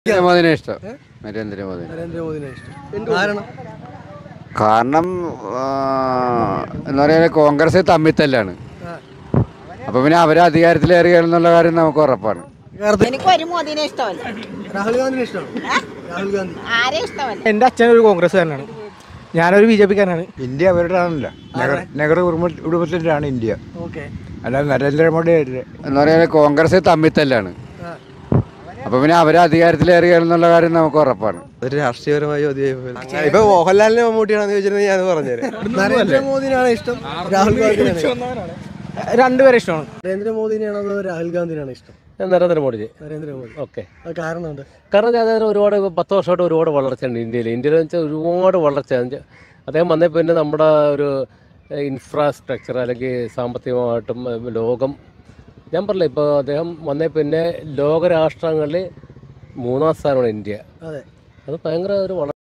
നരേന്ദ്രമോദിനെ ഇഷ്ടം നരേന്ദ്രമോദി നരേന്ദ്രമോദിനെ ഇഷ്ടം കാരണം കാരണം ആ, എന്താ പറയുക കോൺഗ്രസ് തമ്മിത്തല്ലാണ് അപ്പൊ പിന്നെ അവരെ അധികാരത്തിലേറുകയാണെന്നുള്ള കാര്യം നമുക്ക് ഉറപ്പാണ് കേരളത്തിൽ എനിക്ക് ഒരു മോദിനെ ഇഷ്ടമല്ല രാഹുൽ ഗാന്ധിനെ ഇഷ്ടമാണ് രാഹുൽ ഗാന്ധി ആരെ ഇഷ്ടമല്ല എൻ്റെ അച്ഛൻ ഒരു കോൺഗ്രസ്സുകാരനാണ് ഞാനൊരു ബി ജെ പിക്കാരനാണ് ഇന്ത്യ അവരുടെ ആണല്ല നെഹ്റു കുടുംബ കുടുംബത്തിൻ്റെ ആണ് ഇന്ത്യ ഓക്കെ അല്ലാതെ നരേന്ദ്രമോദി അല്ല. എന്താ പറയുക കോൺഗ്രസ് തമ്മിത്തല്ലാണ് അപ്പൊ പിന്നെ അവരെ അധികാരത്തിലേറുകയാണെന്നുള്ള കാര്യം നമുക്ക് ഉറപ്പാണ് അതൊരു രാഷ്ട്രീയപരമായ ചോദ്യം ഇപ്പൊ മോഹൻലാലിനെ മമ്മൂട്ടിയാണെന്ന് ചോദിച്ചിട്ടുണ്ടെങ്കിൽ ഞാൻ പറഞ്ഞുതരാം നരേന്ദ്രമോദിനാണ് ഇഷ്ടം രാഹുൽ ഗാന്ധിനാണ് ഇഷ്ടം രണ്ടുപേരെ ഇഷ്ടമാണ് നരേന്ദ്രമോദിനെയാണോ അതോ രാഹുൽ ഗാന്ധിനാണ് ഇഷ്ടം നരേന്ദ്രമോദി നരേന്ദ്രമോദി ഓക്കെ അത് കാരണമുണ്ട് കാരണം അദ്ദേഹത്തിന് ഒരുപാട് പത്ത് വർഷമായിട്ട് ഒരുപാട് വളർച്ചയുണ്ട് ഇന്ത്യയിൽ ഇന്ത്യയിൽ വെച്ചാൽ ഒരുപാട് വളർച്ച എന്ന് വെച്ചാൽ അദ്ദേഹം വന്നേ പിന്നെ നമ്മുടെ ഒരു ഇൻഫ്രാസ്ട്രക്ചർ അല്ലെങ്കിൽ സാമ്പത്തികമായിട്ടും ഏഹ്, ലോകം ഞാൻ പറഞ്ഞില്ല ഇപ്പോൾ അദ്ദേഹം വന്നേ പിന്നെ ലോകരാഷ്ട്രങ്ങളിൽ മൂന്നാം സ്ഥാനമാണ് ഇന്ത്യ അതെ അത് ഭയങ്കര ഒരു വള